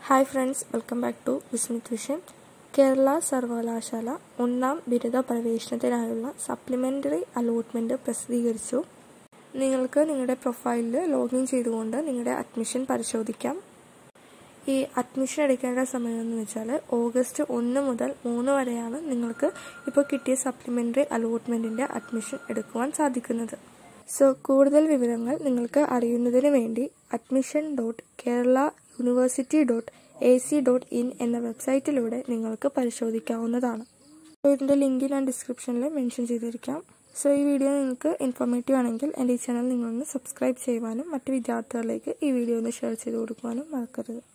hi friends welcome back to Vismith vision Kerala സർവകലാശാല ഒന്നാം ബിരുദ പ്രവേശനത്തിനായുള്ള സപ്ലിമെൻ്ററി അലോട്ട്മെൻറ്റ് പ്രസിദ്ധീകരിച്ചു നിങ്ങൾക്ക് നിങ്ങളുടെ പ്രൊഫൈലിൽ ലോഗിൻ ചെയ്തുകൊണ്ട് നിങ്ങളുടെ അഡ്മിഷൻ പരിശോധിക്കാം ഈ അഡ്മിഷൻ എടുക്കേണ്ട സമയം എന്ന് വെച്ചാൽ ഓഗസ്റ്റ് ഒന്ന് മുതൽ മൂന്ന് വരെയാണ് നിങ്ങൾക്ക് ഇപ്പോൾ കിട്ടിയ സപ്ലിമെൻ്ററി അലോട്ട്മെൻറ്റിൻ്റെ അഡ്മിഷൻ എടുക്കുവാൻ സാധിക്കുന്നത് സോ കൂടുതൽ വിവരങ്ങൾ നിങ്ങൾക്ക് അറിയുന്നതിന് വേണ്ടി admission dot Kerala university dot A C dot in എന്ന വെബ്സൈറ്റിലൂടെ നിങ്ങൾക്ക് പരിശോധിക്കാവുന്നതാണ് സോ ഇതിൻ്റെ ലിങ്ക് ഞാൻ ഡിസ്ക്രിപ്ഷനിൽ മെൻഷൻ ചെയ്തിരിക്കാം സോ ഈ വീഡിയോ നിങ്ങൾക്ക് ഇൻഫോർമേറ്റീവ് ആണെങ്കിൽ എൻ്റെ ഈ ചാനൽ നിങ്ങളൊന്ന് സബ്സ്ക്രൈബ് ചെയ്യുവാനും മറ്റ് വിദ്യാർത്ഥികളിലേക്ക് ഈ വീഡിയോ ഒന്ന് ഷെയർ ചെയ്ത് കൊടുക്കുവാനും മറക്കരുത്